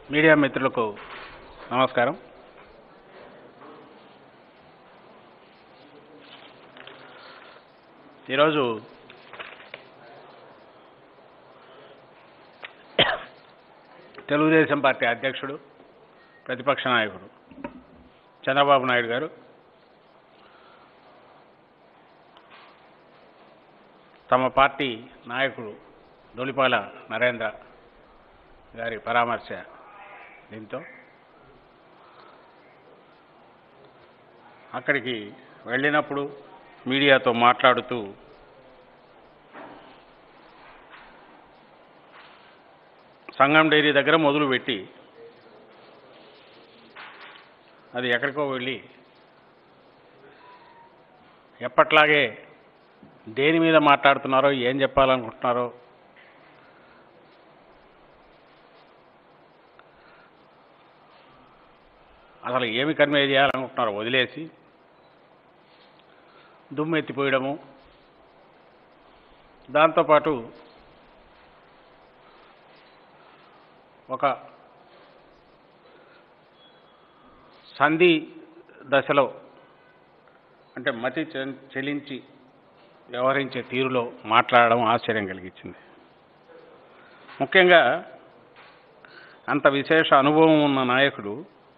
media మిత్రులకు నమస్కారం ఈరోజు తెలుగుదేశం పార్టీ అధ్యక్షుడు ప్రతిపక్ష నాయకుడు చంద్రబాబు నాయుడు గారు తమ పార్టీ నాయకుడు దొలిపాల నరేంద్ర గారి పరామర్శ దీంతో అక్కడికి వెళ్ళినప్పుడు మీడియాతో మాట్లాడుతూ సంగం డైరీ దగ్గర మొదలుపెట్టి అది ఎక్కడికో వెళ్ళి ఎప్పట్లాగే దేని మీద మాట్లాడుతున్నారో ఏం చెప్పాలనుకుంటున్నారో అసలు ఏమి కన్వే చేయాలనుకుంటున్నారో వదిలేసి దుమ్ము ఎత్తిపోయడము దాంతోపాటు ఒక సంధి దశలో అంటే మతి చె- చెలించి వ్యవహరించే తీరులో మాట్లాడడం ఆశ్చర్యం కలిగించింది ముఖ్యంగా అంత విశేష అనుభవం ఉన్న నాయకుడు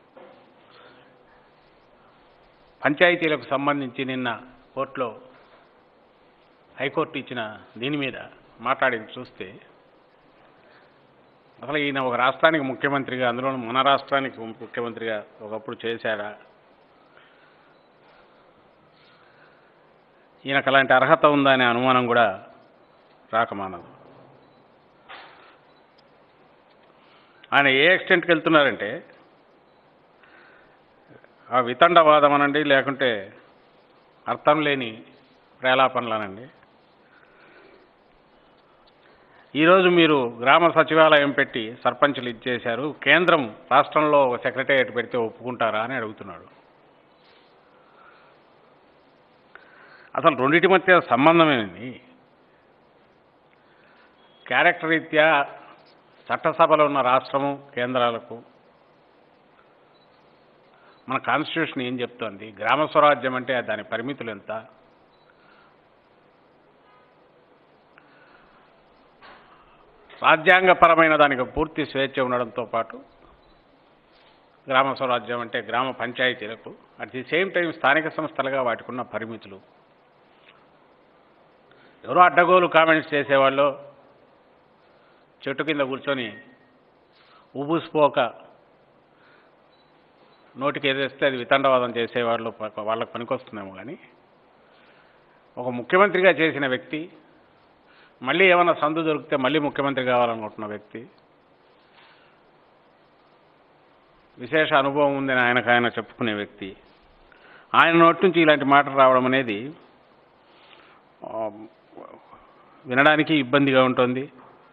పంచాయతీలకు సంబంధించి నిన్న కోర్టులో హైకోర్టు ఇచ్చిన దీని మీద మాట్లాడింది చూస్తే అసలు ఈయన ఒక రాష్ట్రానికి ముఖ్యమంత్రిగా అందులో మన రాష్ట్రానికి ముఖ్యమంత్రిగా ఒకప్పుడు చేశాడా ఈయనకు అలాంటి అర్హత ఉందా అనే అనుమానం కూడా రాకమానదు ఆయన ఏ ఎక్స్టెంట్కి వెళ్తున్నారంటే ఆ వితండవాదం అనండి లేకుంటే అర్థం లేని ప్రేలాపనలనండి ఈరోజు మీరు గ్రామ సచివాలయం పెట్టి సర్పంచులు ఇచ్చేశారు కేంద్రం రాష్ట్రంలో ఒక సెక్రటేరియట్ పెడితే ఒప్పుకుంటారా అని అడుగుతున్నాడు అసలు రెండింటి మధ్య సంబంధం ఏమిటి క్యారెక్టర్ రీత్యా చట్టసభలో ఉన్న రాష్ట్రము కేంద్రాలకు మన కాన్స్టిట్యూషన్ ఏం చెప్తోంది గ్రామ స్వరాజ్యం అంటే దాని పరిమితులు ఎంత రాజ్యాంగపరమైన దానికి పూర్తి స్వేచ్ఛ ఉండడంతో పాటు గ్రామ స్వరాజ్యం అంటే గ్రామ పంచాయతీలకు అట్ ది సేమ్ టైం స్థానిక సంస్థలుగా వాటికి ఉన్న పరిమితులు ఎవరో అడ్డగోలు కామెంట్స్ చేసేవాళ్ళు చెట్టు కింద కూర్చొని ఉబుసిపోక నోటికి ఏదేస్తే అది వితండవాదం చేసేవాళ్ళు ప- వాళ్ళకి పనికొస్తుందేమో కానీ ఒక ముఖ్యమంత్రిగా చేసిన వ్యక్తి మళ్ళీ ఏమైనా సందు దొరికితే మళ్ళీ ముఖ్యమంత్రి కావాలనుకుంటున్న వ్యక్తి విశేష అనుభవం ఉందని ఆయనకు ఆయన చెప్పుకునే వ్యక్తి ఆయన నోటి నుంచి ఇలాంటి మాటలు రావడం అనేది ఆ, వినడానికి ఇబ్బందిగా ఉంటుంది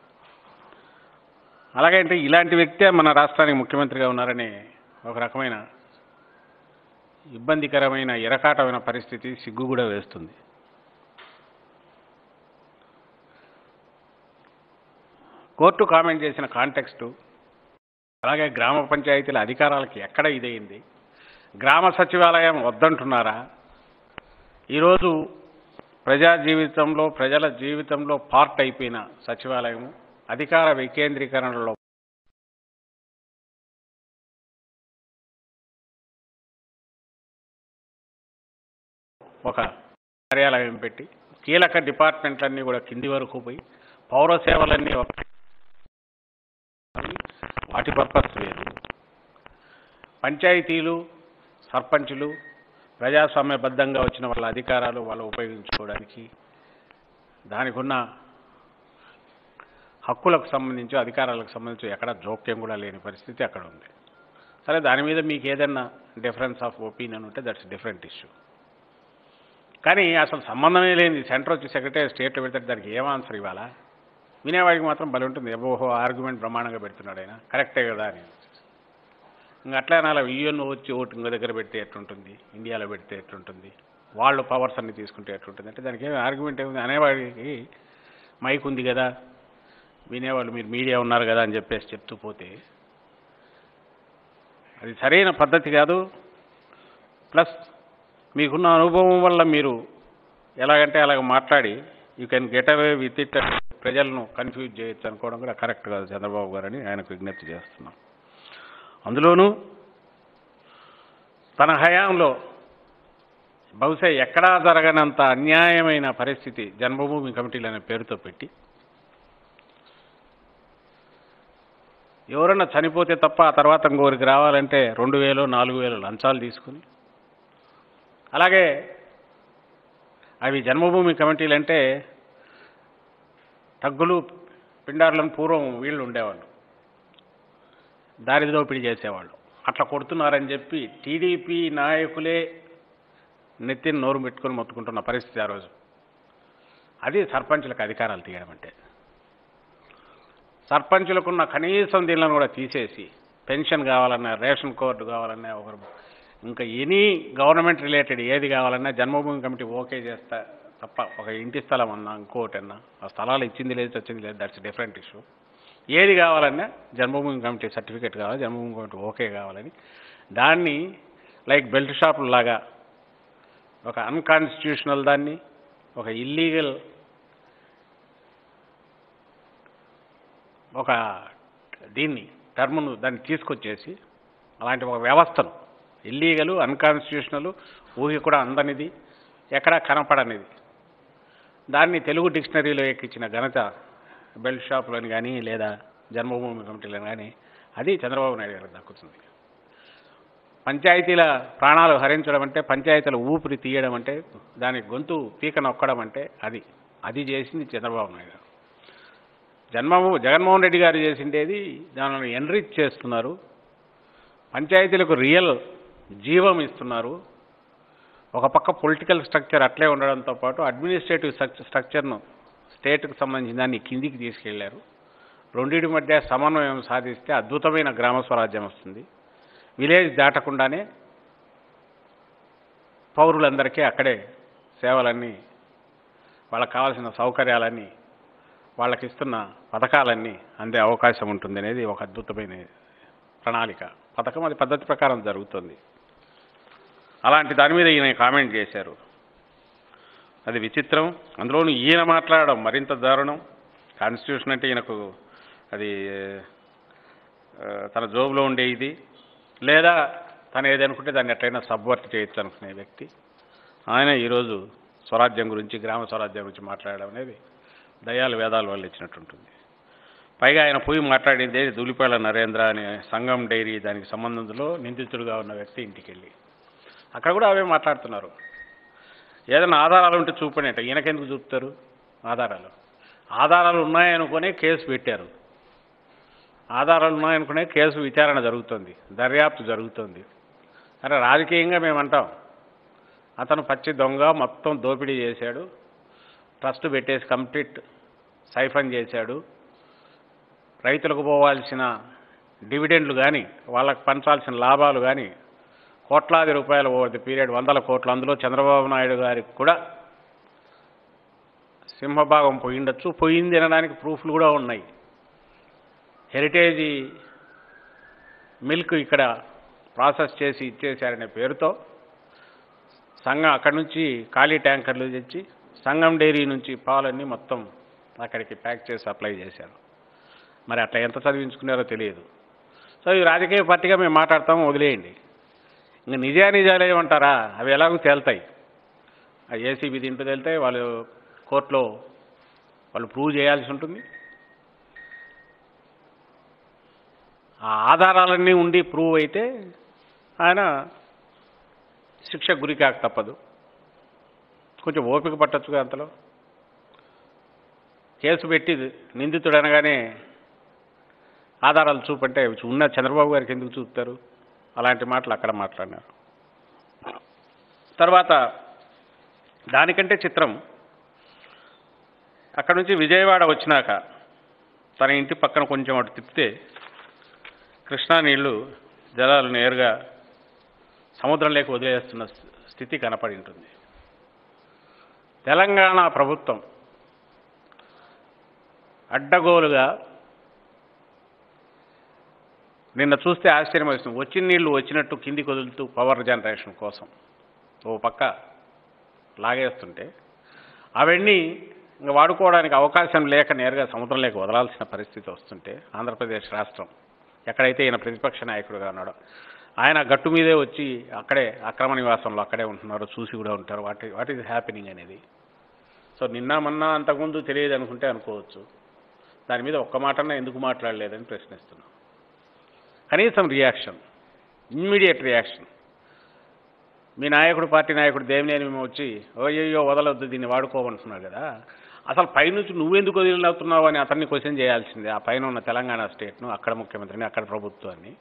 అలాగే అంటే ఇలాంటి వ్యక్తే మన రాష్ట్రానికి ముఖ్యమంత్రిగా ఉన్నారనే ఒక రకమైన ఇబ్బందికరమైన ఇరకాటమైన పరిస్థితి సిగ్గు కూడా వేస్తుంది కోర్టు కామెంట్ చేసిన కాంటెక్స్టు అలాగే గ్రామ పంచాయతీల అధికారాలకి ఎక్కడ ఇదయింది గ్రామ సచివాలయం వద్దంటున్నారా ఈరోజు ప్రజా జీవితంలో ప్రజల జీవితంలో పార్ట్ అయిపోయిన సచివాలయం అధికార వికేంద్రీకరణలో ఒక కార్యాలయం పెట్టి కీలక డిపార్ట్మెంట్లన్నీ కూడా కింది వరకు పోయి పౌర సేవలన్నీ ఒక వాటి పర్పస్ వేరు పంచాయతీలు సర్పంచులు ప్రజాస్వామ్యబద్ధంగా వచ్చిన వాళ్ళ అధికారాలు వాళ్ళు ఉపయోగించుకోవడానికి దానికి ఉన్న హక్కులకు సంబంధించి అధికారాలకు సంబంధించి ఎక్కడ జోక్యం కూడా లేని పరిస్థితి అక్కడ ఉంది సరే దాని మీద మీకు ఏదైనా డిఫరెన్స్ ఆఫ్ ఒపీనియన్ ఉంటే దట్స్ డిఫరెంట్ ఇష్యూ కానీ అసలు సంబంధమే లేని సెంటర్ వచ్చి సెక్రటరీ స్టేట్లో పెడితే దానికి ఏం ఆన్సర్ ఇవ్వాలా వినేవాడికి మాత్రం బలి ఉంటుంది ఓహో ఆర్గ్యుమెంట్ బ్రహ్మాండంగా పెడుతున్నాడు ఆయన కరెక్టే కదా అని ఇంకా అట్లా అలా యూఎన్ వచ్చి ఓటు ఇంకో దగ్గర పెడితే ఎట్లుంటుంది ఇండియాలో పెడితే ఎట్లుంటుంది వాళ్ళు పవర్స్ అన్ని తీసుకుంటే ఎట్లుంటుంది అంటే దానికి ఏమి ఆర్గ్యుమెంట్ ఏముంది అనేవాడికి మైక్ ఉంది కదా వినేవాళ్ళు మీరు మీడియా ఉన్నారు కదా అని చెప్పేసి చెప్తూ పోతే అది సరైన పద్ధతి కాదు ప్లస్ మీకున్న అనుభవం వల్ల మీరు ఎలాగంటే అలాగ మాట్లాడి you can get away with it ప్రజలను కన్ఫ్యూజ్ చేయొచ్చు అనుకోవడం కూడా కరెక్ట్ కాదు చంద్రబాబు గారని ఆయనకు విజ్ఞప్తి చేస్తున్నాం అందులోనూ తన హయాంలో బహుశా ఎక్కడా జరగనంత అన్యాయమైన పరిస్థితి జన్మభూమి కమిటీలు అనే పేరుతో పెట్టి ఎవరన్నా చనిపోతే తప్ప ఆ తర్వాత ఇంకోరికి రావాలంటే రెండు వేలు నాలుగు వేలు లంచాలు తీసుకుని అలాగే అవి జన్మభూమి కమిటీలు అంటే తగ్గులు పిండారులను పూర్వం వీళ్ళు ఉండేవాళ్ళు దారి దోపిడీ చేసేవాళ్ళు అట్లా కొడుతున్నారని చెప్పి టీడీపీ నాయకులే నెత్తిని నోరు పెట్టుకొని మొత్తుకుంటున్న పరిస్థితి ఆ రోజు అది సర్పంచులకు అధికారాలు తీయడం అంటే సర్పంచులకున్న కనీసం దీనిలను కూడా తీసేసి పెన్షన్ కావాలన్నా రేషన్ కార్డు కావాలన్నా ఒకరు ఇంకా ఎనీ గవర్నమెంట్ రిలేటెడ్ ఏది కావాలన్నా జన్మభూమి కమిటీ ఓకే చేస్తా తప్ప ఒక ఇంటి స్థలం అన్నా ఇంకోటి అన్నా ఆ స్థలాలు ఇచ్చింది లేదు వచ్చింది లేదు దట్స్ డిఫరెంట్ ఇష్యూ ఏది కావాలన్నా జన్మభూమి కమిటీ సర్టిఫికేట్ కావాలి జన్మభూమి కమిటీ ఓకే కావాలని దాన్ని లైక్ బెల్ట్ షాపుల లాగా ఒక అన్కాన్స్టిట్యూషనల్ దాన్ని ఒక ఇల్లీగల్ ఒక దీన్ని టర్మును దాన్ని తీసుకొచ్చేసి అలాంటి ఒక వ్యవస్థను ఇల్లీగలు అన్కాన్స్టిట్యూషనల్ ఊహి కూడా అందనిది ఎక్కడా కనపడనిది దాన్ని తెలుగు డిక్షనరీలో ఎక్కించిన ఘనత బెల్ట్ షాపులని కానీ లేదా జన్మభూమి కమిటీలను కానీ అది చంద్రబాబు నాయుడు గారికి దక్కుతుంది పంచాయతీల ప్రాణాలు హరించడం అంటే పంచాయతీల ఊపిరి తీయడం అంటే దాని గొంతు పీక నొక్కడం అంటే అది అది చేసింది చంద్రబాబు నాయుడు గారు జన్మభూ జగన్మోహన్ రెడ్డి గారు చేసిండేది దానిని ఎన్రిచ్ చేస్తున్నారు పంచాయతీలకు రియల్ జీవం ఇస్తున్నారు ఒక పక్క పొలిటికల్ స్ట్రక్చర్ అట్లే ఉండడంతో పాటు అడ్మినిస్ట్రేటివ్ స్ట్రక్చర్ను స్టేట్కి సంబంధించిన దాన్ని కిందికి తీసుకెళ్లారు రెండింటి మధ్య సమన్వయం సాధిస్తే అద్భుతమైన గ్రామ స్వరాజ్యం వస్తుంది విలేజ్ దాటకుండానే పౌరులందరికీ అక్కడే సేవలన్నీ వాళ్ళకి కావాల్సిన సౌకర్యాలన్నీ వాళ్ళకి ఇస్తున్న పథకాలన్నీ అందే అవకాశం ఉంటుంది అనేది ఒక అద్భుతమైన ప్రణాళిక పథకం అది పద్ధతి ప్రకారం జరుగుతుంది అలాంటి దాని మీద ఈయన కామెంట్ చేశారు అది విచిత్రం అందులోనూ ఈయన మాట్లాడడం మరింత దారుణం కాన్స్టిట్యూషన్ అంటే ఈయనకు అది ఆ, తన జోబులో ఉండే ఇది లేదా తను ఏదనుకుంటే దాన్ని ఎట్లయినా సబ్వర్ట్ చేయొచ్చు అనుకునే వ్యక్తి ఆయన ఈరోజు స్వరాజ్యం గురించి గ్రామ స్వరాజ్యం గురించి మాట్లాడడం అనేది దయాలు వేదాల వల్ల ఇచ్చినట్టుంటుంది పైగా ఆయన పోయి మాట్లాడింది ధూళిపాల నరేంద్ర అనే సంఘం డైరీ దానికి సంబంధంలో నిందితుడుగా ఉన్న వ్యక్తి ఇంటికి వెళ్ళి అక్కడ కూడా అవే మాట్లాడుతున్నారు ఏదైనా ఆధారాలు ఉంటే చూపండి అంటే ఈయనకెందుకు చూపుతారు ఆధారాలు ఆధారాలు ఉన్నాయనుకునే కేసు పెట్టారు ఆధారాలు ఉన్నాయనుకునే కేసు విచారణ జరుగుతుంది దర్యాప్తు జరుగుతుంది అరే రాజకీయంగా మేము అంటాం అతను పచ్చి దొంగ మొత్తం దోపిడీ చేశాడు ట్రస్ట్ పెట్టేసి కంప్లీట్ సైఫన్ చేశాడు రైతులకు పోవాల్సిన డివిడెండ్లు కానీ వాళ్ళకి పంచాల్సిన లాభాలు కానీ కోట్లాది రూపాయల ఓవర్ ది పీరియడ్ వందల కోట్లు అందులో చంద్రబాబు నాయుడు గారికి కూడా సింహభాగం పోయిండొచ్చు పోయింది అనడానికి ప్రూఫ్లు కూడా ఉన్నాయి హెరిటేజ్ మిల్క్ ఇక్కడ ప్రాసెస్ చేసి ఇచ్చేశారనే పేరుతో సంఘం అక్కడి నుంచి ఖాళీ ట్యాంకర్లు తెచ్చి సంఘం డైరీ నుంచి పాలన్నీ మొత్తం అక్కడికి ప్యాక్ చేసి సప్లై చేశారు మరి అట్లా ఎంత చదివించుకున్నారో తెలియదు సో ఈ రాజకీయ పార్టీగా మేము మాట్లాడతాము వదిలేయండి ఇంకా నిజా నిజాలు ఏమంటారా అవి ఎలాగో తేలుతాయి ఆ ఏసీబీ దీంట్లో తేలితే వాళ్ళు కోర్టులో వాళ్ళు ప్రూవ్ చేయాల్సి ఉంటుంది ఆ ఆధారాలన్నీ ఉండి ప్రూవ్ అయితే ఆయన శిక్షకు గురి కాక తప్పదు కొంచెం ఓపిక పట్టచ్చుగా అంతలో కేసు పెట్టి నిందితుడు అనగానే ఆధారాలు చూపంటే ఉన్న చంద్రబాబు గారికి ఎందుకు చూపుతారు అలాంటి మాటలు అక్కడ మాట్లాడినారు తర్వాత దానికంటే చిత్రం అక్కడ నుంచి విజయవాడ వచ్చినాక తన ఇంటి పక్కన కొంచెం అటు తిప్పితే కృష్ణా నీళ్లు జలాలు నేరుగా సముద్రంలోకి వదిలేస్తున్న స్థితి కనపడి ఉంటుంది తెలంగాణ ప్రభుత్వం అడ్డగోలుగా నిన్న చూస్తే ఆశ్చర్యం వేస్తుంది వచ్చిన నీళ్లు వచ్చినట్టు కిందికి వదులుతూ పవర్ జనరేషన్ కోసం ఓ పక్క లాగేస్తుంటే అవన్నీ ఇంకా వాడుకోవడానికి అవకాశం లేక నేరుగా సముద్రంలోకి వదలాల్సిన పరిస్థితి వస్తుంటే ఆంధ్రప్రదేశ్ రాష్ట్రం ఎక్కడైతే ఈయన ప్రతిపక్ష నాయకుడుగా ఉన్నాడో ఆయన గట్టు మీదే వచ్చి అక్కడే అక్రమ నివాసంలో అక్కడే ఉంటున్నారు చూసి కూడా ఉంటారు వాట్ వాట్ ఈజ్ హ్యాపెనింగ్ అనేది సో నిన్న మొన్న అంతకుముందు తెలియదు అనుకుంటే అనుకోవచ్చు దాని మీద ఒక్క మాటన్నా ఎందుకు మాట్లాడలేదని ప్రశ్నిస్తున్నాం కనీసం రియాక్షన్ ఇమ్మీడియట్ రియాక్షన్ మీ నాయకుడు పార్టీ నాయకుడు దేవినేని మేము వచ్చి ఓయ్యో వదలొద్దు దీన్ని వాడుకోమంటున్నాడు కదా అసలు పైనుంచి నువ్వెందుకు వదిలినవుతున్నావు అని అతన్ని క్వశ్చన్ చేయాల్సిందే ఆ పైన ఉన్న తెలంగాణ స్టేట్ను అక్కడ ముఖ్యమంత్రిని అక్కడ ప్రభుత్వాన్ని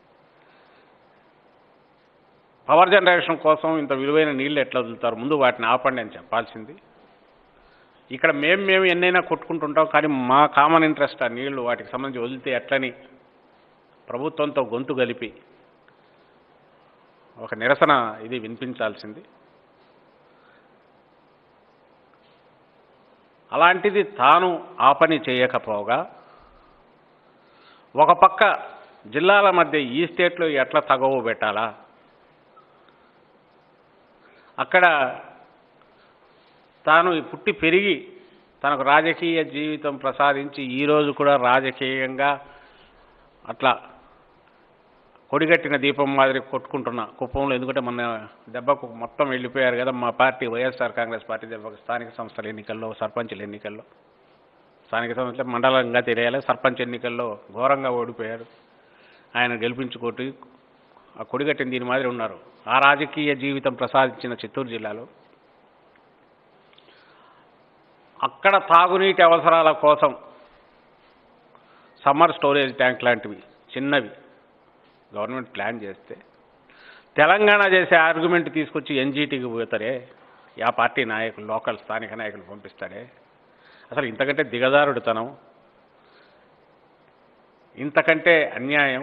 పవర్ జనరేషన్ కోసం ఇంత విలువైన నీళ్ళు ఎట్లా వదులుతారు ముందు వాటిని ఆపండి అని చెప్పాల్సింది ఇక్కడ మేము మేము ఎన్నైనా కొట్టుకుంటుంటాం కానీ మా కామన్ ఇంట్రెస్ట్ ఆ నీళ్లు వాటికి సంబంధించి వదిలితే ఎట్లని ప్రభుత్వంతో గొంతు కలిపి ఒక నిరసన ఇది వినిపించాల్సింది అలాంటిది తాను ఆ పని చేయకపోగా ఒక పక్క జిల్లాల మధ్య ఈ స్టేట్లో ఎట్లా తగవు పెట్టాలా అక్కడ తాను పుట్టి పెరిగి తనకు రాజకీయ జీవితం ప్రసాదించి ఈరోజు కూడా రాజకీయంగా అట్లా కొడిగట్టిన దీపం మాదిరి కొట్టుకుంటున్నా కుప్పంలో ఎందుకంటే మొన్న దెబ్బకు మొత్తం వెళ్ళిపోయారు కదా మా పార్టీ వైఎస్ఆర్ కాంగ్రెస్ పార్టీ దెబ్బకు స్థానిక సంస్థల ఎన్నికల్లో సర్పంచుల ఎన్నికల్లో స్థానిక సంస్థల మండలంగా తెలియాలి సర్పంచ్ ఎన్నికల్లో ఘోరంగా ఓడిపోయారు ఆయన గెలిపించుకోటి ఆ కొడిగట్టిన దీని మాదిరి ఉన్నారు ఆ రాజకీయ జీవితం ప్రసాదించిన చిత్తూరు జిల్లాలో అక్కడ తాగునీటి అవసరాల కోసం సమ్మర్ స్టోరేజ్ ట్యాంక్ లాంటివి చిన్నవి గవర్నమెంట్ ప్లాన్ చేస్తే తెలంగాణ చేసే ఆర్గ్యుమెంట్ తీసుకొచ్చి ఎన్జీటీకి పోతారే ఆ పార్టీ నాయకులు లోకల్ స్థానిక నాయకులు పంపిస్తాడే అసలు ఇంతకంటే దిగజారుడుతనం ఇంతకంటే అన్యాయం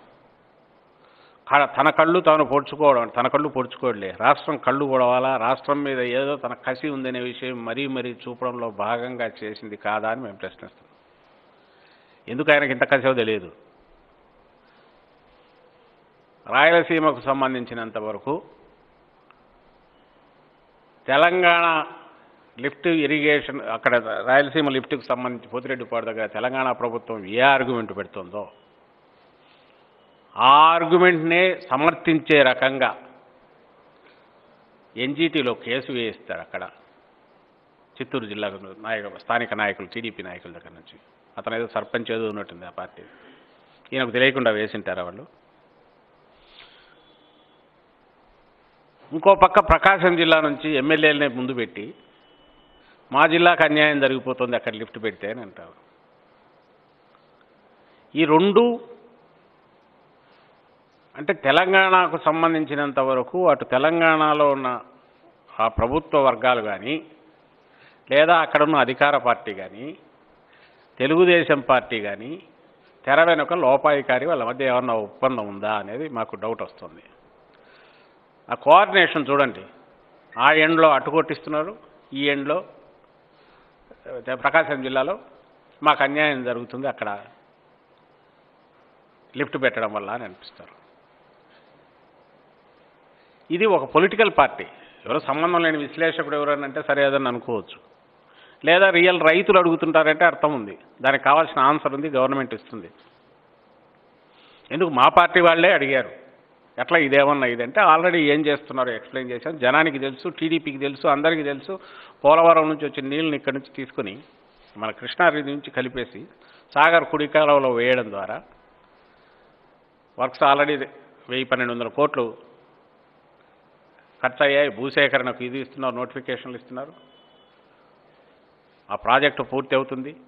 క- తన కళ్ళు తాను పొడుచుకోవడం తన కళ్ళు పొడుచుకోవట్లే రాష్ట్రం కళ్ళు పొడవాలా రాష్ట్రం మీద ఏదో తన కసి ఉందనే విషయం మరీ మరీ చూపడంలో భాగంగా చేసింది కాదా అని మేము ప్రశ్నిస్తాం ఎందుకు ఆయనకి ఇంత కసో తెలియదు రాయలసీమకు సంబంధించినంత వరకు తెలంగాణ లిఫ్ట్ ఇరిగేషన్ అక్కడ రాయలసీమ లిఫ్ట్కి సంబంధించి పోతిరెడ్డిపాడు దగ్గర తెలంగాణ ప్రభుత్వం ఏ ఆర్గ్యుమెంట్ పెడుతుందో ఆ ఆర్గ్యుమెంట్నే సమర్థించే రకంగా ఎన్జీటీలో కేసు వేయిస్తారు అక్కడ చిత్తూరు జిల్లా నాయక స్థానిక నాయకులు టీడీపీ నాయకుల దగ్గర నుంచి అతను ఏదో సర్పంచ్ ఏదో ఉన్నట్టుంది ఆ పార్టీ ఈయనకు తెలియకుండా వేసింటారా వాళ్ళు ఇంకో పక్క ప్రకాశం జిల్లా నుంచి ఎమ్మెల్యేలనే ముందు పెట్టి మా జిల్లాకు అన్యాయం జరిగిపోతుంది అక్కడ లిఫ్ట్ పెడితే అని అంటారు ఈ రెండు అంటే తెలంగాణకు సంబంధించినంత వరకు అటు తెలంగాణలో ఉన్న ఆ ప్రభుత్వ వర్గాలు కానీ లేదా అక్కడ ఉన్న అధికార పార్టీ కానీ తెలుగుదేశం పార్టీ కానీ తెర వెనుక లోపాయికారి వాళ్ళ మధ్య ఏమన్నా ఒప్పందం ఉందా అనేది మాకు డౌట్ వస్తుంది ఆ కోఆర్డినేషన్ చూడండి ఆ ఎండ్లో అటు కొట్టిస్తున్నారు ఈ ఎండ్లో ఆ, ప్రకాశం జిల్లాలో మాకు అన్యాయం జరుగుతుంది అక్కడ లిఫ్ట్ పెట్టడం వల్ల అని అనిపిస్తారు ఇది ఒక పొలిటికల్ పార్టీ ఎవరో సంబంధం లేని విశ్లేషకుడు ఎవరైనా అంటే సరే అదని అనుకోవచ్చు లేదా రియల్ రైతులు అడుగుతుంటారంటే అర్థం ఉంది దానికి కావాల్సిన ఆన్సర్ ఉంది గవర్నమెంట్ ఇస్తుంది ఎందుకు మా పార్టీ వాళ్ళే అడిగారు ఎట్లా ఇదేమన్నా ఇదంటే ఆల్రెడీ ఏం చేస్తున్నారో ఎక్స్ప్లెయిన్ చేశాను జనానికి తెలుసు టీడీపీకి తెలుసు అందరికీ తెలుసు పోలవరం నుంచి వచ్చిన నీళ్ళని ఇక్కడి నుంచి తీసుకుని మన కృష్ణానది నుంచి కలిపేసి సాగర్ కుడికాలంలో వేయడం ద్వారా వర్క్స్ ఆల్రెడీ వెయ్యి పన్నెండు వందల కోట్లు ఖర్చు అయ్యాయి భూసేకరణకు ఇది ఇస్తున్నారు నోటిఫికేషన్లు ఇస్తున్నారు ఆ ప్రాజెక్టు పూర్తి అవుతుంది